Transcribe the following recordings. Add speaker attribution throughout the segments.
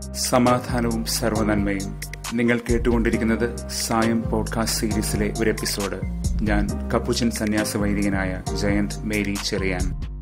Speaker 1: സമാധാനവും സർവനന്മയും നിങ്ങൾ കേട്ടുകൊണ്ടിരിക്കുന്നത് സായം പോഡ്കാസ്റ്റ് സീരീസിലെ ഒരു എപ്പിസോഡ് ഞാൻ കപ്പുച്ചൻ സന്യാസ വൈദികനായ ജയന്ത് മേരി ചെറിയാൻ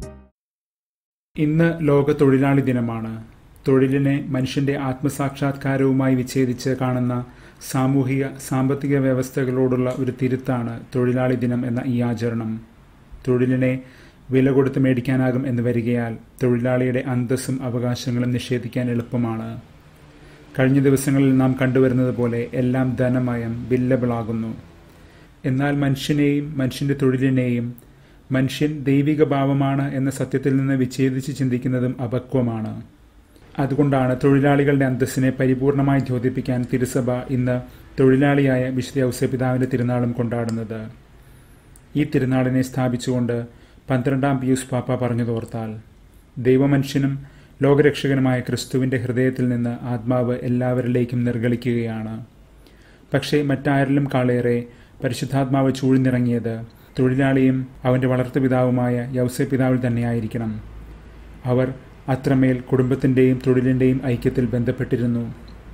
Speaker 2: ഇന്ന് ലോക തൊഴിലാളി ദിനമാണ് തൊഴിലിനെ മനുഷ്യന്റെ ആത്മസാക്ഷാത്കാരവുമായി വിച്ഛേദിച്ച് കാണുന്ന സാമൂഹിക സാമ്പത്തിക വ്യവസ്ഥകളോടുള്ള ഒരു തിരുത്താണ് തൊഴിലാളി ദിനം എന്ന ഈ ആചരണം തൊഴിലിനെ വില കൊടുത്ത് മേടിക്കാനാകും എന്ന് വരികയാൽ തൊഴിലാളിയുടെ അന്തസ്സും അവകാശങ്ങളും നിഷേധിക്കാൻ എളുപ്പമാണ് കഴിഞ്ഞ ദിവസങ്ങളിൽ നാം കണ്ടുവരുന്നത് പോലെ എല്ലാം ധനമയം ബില്ലബിളാകുന്നു എന്നാൽ മനുഷ്യനെയും മനുഷ്യന്റെ തൊഴിലിനെയും മനുഷ്യൻ ദൈവിക ഭാവമാണ് എന്ന സത്യത്തിൽ നിന്ന് വിച്ഛേദിച്ച് ചിന്തിക്കുന്നതും അപക്വമാണ് അതുകൊണ്ടാണ് തൊഴിലാളികളുടെ അന്തസ്സിനെ പരിപൂർണമായി ദ്യോതിപ്പിക്കാൻ തിരുസഭ ഇന്ന് തൊഴിലാളിയായ വിശുദ്ധ ഔസപിതാവിന്റെ തിരുനാളും കൊണ്ടാടുന്നത് ഈ തിരുനാളിനെ സ്ഥാപിച്ചുകൊണ്ട് പന്ത്രണ്ടാം പിയൂസ് പാപ്പ പറഞ്ഞതോർത്താൽ ദൈവമനുഷ്യനും ലോകരക്ഷകനുമായ ക്രിസ്തുവിന്റെ ഹൃദയത്തിൽ നിന്ന് ആത്മാവ് എല്ലാവരിലേക്കും നിർഗളിക്കുകയാണ് പക്ഷേ മറ്റാരിലും കാളേറെ പരിശുദ്ധാത്മാവ് ചൂഴ്ന്നിറങ്ങിയത് തൊഴിലാളിയും അവന്റെ വളർത്തുപിതാവുമായ യൗസപിതാവിൽ തന്നെയായിരിക്കണം അവർ അത്രമേൽ കുടുംബത്തിന്റെയും തൊഴിലിന്റെയും ഐക്യത്തിൽ ബന്ധപ്പെട്ടിരുന്നു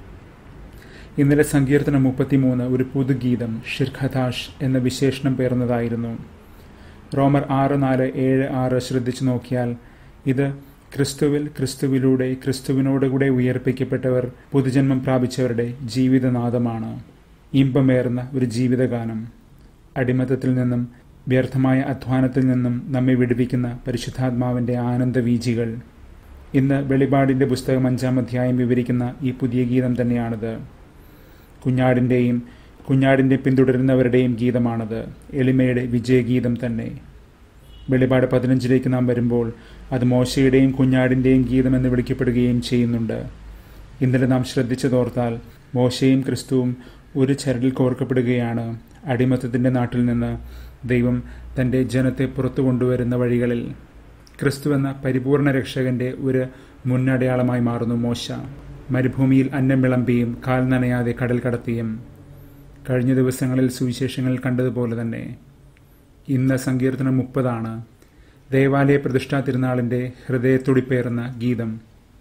Speaker 2: ഇന്നലെ സങ്കീർത്തനം മുപ്പത്തിമൂന്ന് ഒരു പുതുഗീതം ഷിർഖദാഷ് എന്ന വിശേഷണം പേർന്നതായിരുന്നു റോമർ ആറ് നാല് ഏഴ് ആറ് ശ്രദ്ധിച്ചു നോക്കിയാൽ ഇത് ക്രിസ്തുവിൽ ക്രിസ്തുവിലൂടെ ക്രിസ്തുവിനോടുകൂടെ ഉയർപ്പിക്കപ്പെട്ടവർ പുതുജന്മം പ്രാപിച്ചവരുടെ ജീവിതനാദമാണ് ഇമ്പമേർന്ന ഒരു ജീവിതഗാനം അടിമത്തത്തിൽ നിന്നും വ്യർത്ഥമായ അധ്വാനത്തിൽ നിന്നും നമ്മെ വിടുവിക്കുന്ന പരിശുദ്ധാത്മാവിന്റെ ആനന്ദവീജികൾ ഇന്ന് വെളിപാടിന്റെ പുസ്തകം അഞ്ചാം അധ്യായം വിവരിക്കുന്ന ഈ പുതിയ ഗീതം തന്നെയാണിത് കുഞ്ഞാടിന്റെയും കുഞ്ഞാടിന്റെ പിന്തുടരുന്നവരുടെയും ഗീതമാണത് എളിമയുടെ വിജയഗീതം തന്നെ വെളിപാട് പതിനഞ്ചിലേക്ക് നാം വരുമ്പോൾ അത് മോശയുടെയും കുഞ്ഞാടിന്റെയും ഗീതം എന്ന് വിളിക്കപ്പെടുകയും ചെയ്യുന്നുണ്ട് ഇന്നലെ നാം ശ്രദ്ധിച്ചതോർത്താൽ മോശയും ക്രിസ്തുവും ഒരു ചരടിൽ കോർക്കപ്പെടുകയാണ് അടിമത്തത്തിന്റെ നാട്ടിൽ നിന്ന് ദൈവം തന്റെ ജനത്തെ പുറത്തു കൊണ്ടുവരുന്ന വഴികളിൽ ക്രിസ്തു എന്ന പരിപൂർണ രക്ഷകന്റെ ഒരു മുന്നടയാളമായി മാറുന്നു മോശ മരുഭൂമിയിൽ അന്നം വിളമ്പിയും കാൽ നനയാതെ കടൽ കടത്തിയും കഴിഞ്ഞ ദിവസങ്ങളിൽ സുവിശേഷങ്ങൾ കണ്ടതുപോലെ തന്നെ ഇന്ന് സങ്കീർത്തനം മുപ്പതാണ് ദേവാലയ പ്രതിഷ്ഠാ തിരുനാളിന്റെ ഹൃദയത്തുടിപ്പേറുന്ന ഗീതം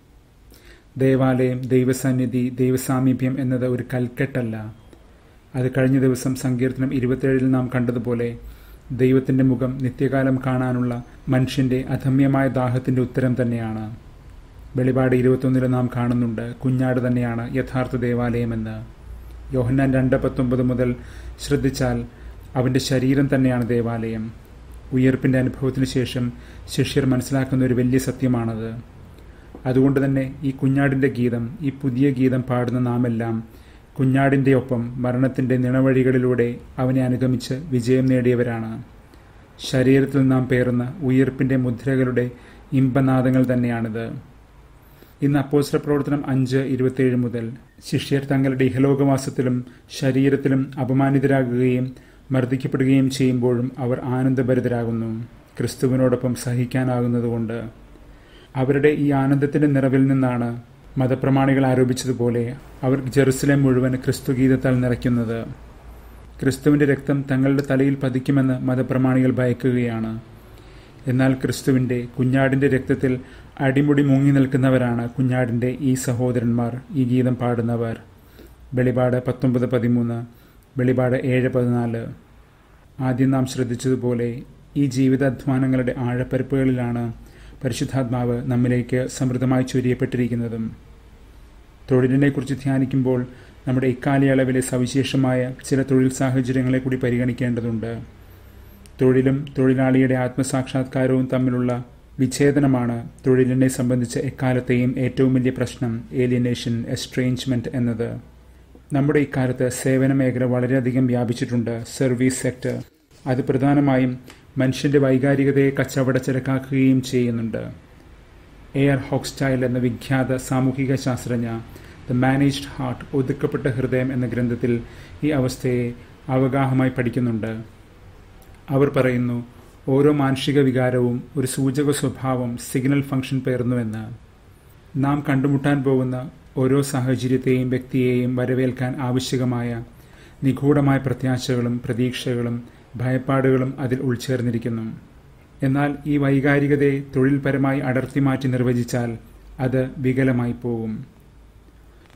Speaker 2: ദേവാലയം ദൈവസന്നിധി ദൈവസാമീപ്യം എന്നത് ഒരു കൽക്കെട്ടല്ല അത് കഴിഞ്ഞ ദിവസം സങ്കീർത്തനം ഇരുപത്തിയേഴിൽ നാം കണ്ടതുപോലെ ദൈവത്തിന്റെ മുഖം നിത്യകാലം കാണാനുള്ള മനുഷ്യന്റെ അധമ്യമായ ദാഹത്തിന്റെ ഉത്തരം തന്നെയാണ് വെളിപാട് ഇരുപത്തൊന്നിൽ നാം കാണുന്നുണ്ട് കുഞ്ഞാട് തന്നെയാണ് യഥാർത്ഥ ദേവാലയമെന്ന് യോഹന്നാൻ രണ്ട് പത്തൊമ്പത് മുതൽ ശ്രദ്ധിച്ചാൽ അവന്റെ ശരീരം തന്നെയാണ് ദേവാലയം ഉയർപ്പിന്റെ അനുഭവത്തിന് ശേഷം ശിഷ്യർ മനസ്സിലാക്കുന്ന ഒരു വലിയ സത്യമാണത് അതുകൊണ്ട് തന്നെ ഈ കുഞ്ഞാടിന്റെ ഗീതം ഈ പുതിയ ഗീതം പാടുന്ന നാമെല്ലാം കുഞ്ഞാടിന്റെ ഒപ്പം മരണത്തിന്റെ നിണവഴികളിലൂടെ അവനെ അനുഗമിച്ച് വിജയം നേടിയവരാണ് ശരീരത്തിൽ നാം പേറുന്ന ഉയർപ്പിന്റെ മുദ്രകളുടെ ഇമ്പനാദങ്ങൾ തന്നെയാണിത് ഇന്ന് അപ്പോസ്റ്റർ പ്രവർത്തനം അഞ്ച് ഇരുപത്തിയേഴ് മുതൽ ശിഷ്യർ തങ്ങളുടെ ഇഹലോകവാസത്തിലും ശരീരത്തിലും അപമാനിതരാകുകയും മർദ്ദിക്കപ്പെടുകയും ചെയ്യുമ്പോഴും അവർ ആനന്ദഭരിതരാകുന്നു ക്രിസ്തുവിനോടൊപ്പം സഹിക്കാനാകുന്നതുകൊണ്ട് അവരുടെ ഈ ആനന്ദത്തിന്റെ നിറവിൽ നിന്നാണ് മതപ്രമാണികൾ ആരോപിച്ചതുപോലെ അവർ ജെറുസലേം മുഴുവൻ ക്രിസ്തുഗീതത്താൽ നിറയ്ക്കുന്നത് ക്രിസ്തുവിന്റെ രക്തം തങ്ങളുടെ തലയിൽ പതിക്കുമെന്ന് മതപ്രമാണികൾ ഭയക്കുകയാണ് എന്നാൽ ക്രിസ്തുവിന്റെ കുഞ്ഞാടിന്റെ രക്തത്തിൽ അടിമുടി മുങ്ങി നിൽക്കുന്നവരാണ് കുഞ്ഞാടിന്റെ ഈ സഹോദരന്മാർ ഈ ഗീതം പാടുന്നവർ വെളിപാട് പത്തൊമ്പത് പതിമൂന്ന് വെളിപാട് ഏഴ് പതിനാല് ആദ്യം നാം ശ്രദ്ധിച്ചതുപോലെ ഈ ജീവിതാധ്വാനങ്ങളുടെ ആഴപ്പരപ്പുകളിലാണ് പരിശുദ്ധാത്മാവ് നമ്മിലേക്ക് സമൃദ്ധമായി ചൊരിയപ്പെട്ടിരിക്കുന്നതും തൊഴിലിനെക്കുറിച്ച് ധ്യാനിക്കുമ്പോൾ നമ്മുടെ ഇക്കാലയളവിലെ സവിശേഷമായ ചില തൊഴിൽ സാഹചര്യങ്ങളെ കൂടി പരിഗണിക്കേണ്ടതുണ്ട് തൊഴിലും തൊഴിലാളിയുടെ ആത്മസാക്ഷാത്കാരവും തമ്മിലുള്ള വിച്ഛേദനമാണ് തൊഴിലിനെ സംബന്ധിച്ച എക്കാലത്തെയും ഏറ്റവും വലിയ പ്രശ്നം ഏലിയനേഷൻ എസ്ട്രേഞ്ച്മെന്റ് എന്നത് നമ്മുടെ ഇക്കാലത്ത് സേവന മേഖല വളരെയധികം വ്യാപിച്ചിട്ടുണ്ട് സർവീസ് സെക്ടർ അത് പ്രധാനമായും മനുഷ്യന്റെ വൈകാരികതയെ കച്ചവടച്ചരക്കാക്കുകയും ചെയ്യുന്നുണ്ട് എയർ ഹോക്സ്റ്റൈൽ എന്ന വിഖ്യാത സാമൂഹിക ശാസ്ത്രജ്ഞ ദ മാനേജ്ഡ് ഹാർട്ട് ഒതുക്കപ്പെട്ട ഹൃദയം എന്ന ഗ്രന്ഥത്തിൽ ഈ അവസ്ഥയെ അവഗാഹമായി പഠിക്കുന്നുണ്ട് അവർ പറയുന്നു ഓരോ മാനുഷിക വികാരവും ഒരു സൂചക സ്വഭാവം സിഗ്നൽ ഫംഗ്ഷൻ പേർന്നുവെന്ന് നാം കണ്ടുമുട്ടാൻ പോകുന്ന ഓരോ സാഹചര്യത്തെയും വ്യക്തിയെയും വരവേൽക്കാൻ ആവശ്യകമായ നിഗൂഢമായ പ്രത്യാശകളും പ്രതീക്ഷകളും ഭയപ്പാടുകളും അതിൽ ഉൾച്ചേർന്നിരിക്കുന്നു എന്നാൽ ഈ വൈകാരികതയെ തൊഴിൽപരമായി അടർത്തി മാറ്റി നിർവചിച്ചാൽ അത് വികലമായി പോകും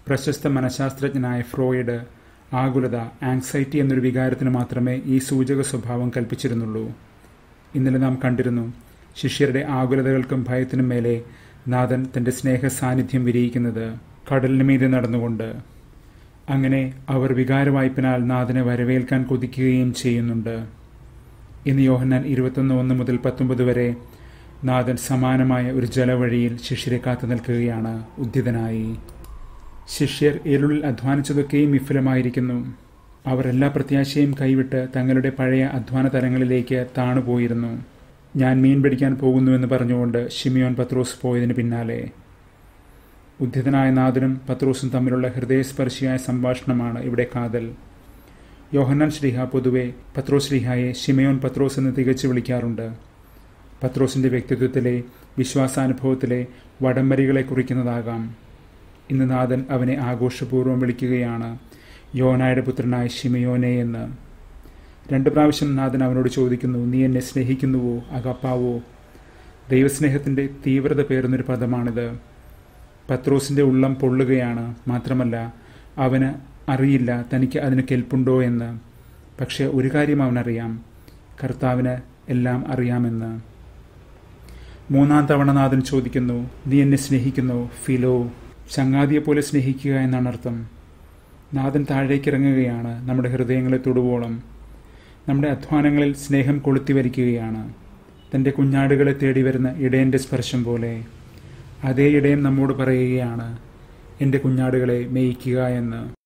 Speaker 2: പ്രശസ്ത മനഃശാസ്ത്രജ്ഞനായ ഫ്രോയിഡ് ആകുലത ആങ്സൈറ്റി എന്നൊരു വികാരത്തിന് മാത്രമേ ഈ സൂചക സ്വഭാവം കൽപ്പിച്ചിരുന്നുള്ളൂ ഇന്നലെ നാം കണ്ടിരുന്നു ശിഷ്യരുടെ ആകുലതകൾക്കും ഭയത്തിനും മേലെ നാഥൻ തന്റെ സ്നേഹ സാന്നിധ്യം വിരിയിക്കുന്നത് കടലിന് മീതെ നടന്നുകൊണ്ട് അങ്ങനെ അവർ വികാരവായ്പിനാൽ നാഥനെ വരവേൽക്കാൻ കൊതിക്കുകയും ചെയ്യുന്നുണ്ട് ഇന്ന് യോഹന്നാൻ ഇരുപത്തൊന്ന് ഒന്ന് മുതൽ പത്തൊമ്പത് വരെ നാഥൻ സമാനമായ ഒരു ജലവഴിയിൽ ശിഷ്യരെ കാത്തു നിൽക്കുകയാണ് ഉദ്ധിതനായി ശിഷ്യർ ഇരുളിൽ അധ്വാനിച്ചതൊക്കെയും വിഫലമായിരിക്കുന്നു അവർ എല്ലാ പ്രത്യാശയും കൈവിട്ട് തങ്ങളുടെ പഴയ അധ്വാന തലങ്ങളിലേക്ക് താണുപോയിരുന്നു ഞാൻ മീൻ പിടിക്കാൻ പോകുന്നുവെന്ന് പറഞ്ഞുകൊണ്ട് ഷിമിയോൻ പത്രോസ് പോയതിന് പിന്നാലെ ഉദ്ധിതനായ നാഥനും പത്രോസും തമ്മിലുള്ള ഹൃദയസ്പർശിയായ സംഭാഷണമാണ് ഇവിടെ കാതൽ യോഹന്നാൻ ശ്രീഹ പൊതുവെ പത്രോസ് ശ്രീഹായെ ഷിമയോൻ പത്രോസ് എന്ന് തികച്ചു വിളിക്കാറുണ്ട് പത്രോസിന്റെ വ്യക്തിത്വത്തിലെ വിശ്വാസാനുഭവത്തിലെ വടംവരികളെ കുറിക്കുന്നതാകാം ഇന്ന് നാഥൻ അവനെ ആഘോഷപൂർവ്വം വിളിക്കുകയാണ് യോനായുടെ പുത്രനായ ഷിമയോനെ എന്ന് രണ്ടു പ്രാവശ്യം നാഥൻ അവനോട് ചോദിക്കുന്നു നീ എന്നെ സ്നേഹിക്കുന്നുവോ അകപ്പാവോ ദൈവസ്നേഹത്തിന്റെ തീവ്രത പേറുന്നൊരു പദമാണിത് പത്രോസിന്റെ ഉള്ളം പൊള്ളുകയാണ് മാത്രമല്ല അവന് അറിയില്ല തനിക്ക് അതിന് കെൽപ്പുണ്ടോ എന്ന് പക്ഷെ ഒരു കാര്യം അവനറിയാം കർത്താവിന് എല്ലാം അറിയാമെന്ന് മൂന്നാം തവണ നാഥൻ ചോദിക്കുന്നു നീ എന്നെ സ്നേഹിക്കുന്നു ഫിലോ ചങ്ങാതിയെ പോലെ സ്നേഹിക്കുക എന്നാണ് അർത്ഥം നാഥൻ താഴേക്ക് ഇറങ്ങുകയാണ് നമ്മുടെ ഹൃദയങ്ങളെ തൊടുവോളം നമ്മുടെ അധ്വാനങ്ങളിൽ സ്നേഹം കൊളുത്തി വരിക്കുകയാണ് തൻ്റെ കുഞ്ഞാടുകളെ തേടി വരുന്ന ഇടയൻ്റെ സ്പർശം പോലെ അതേ ഇടയൻ നമ്മോട് പറയുകയാണ് എൻ്റെ കുഞ്ഞാടുകളെ മേയിക്കുക എന്ന്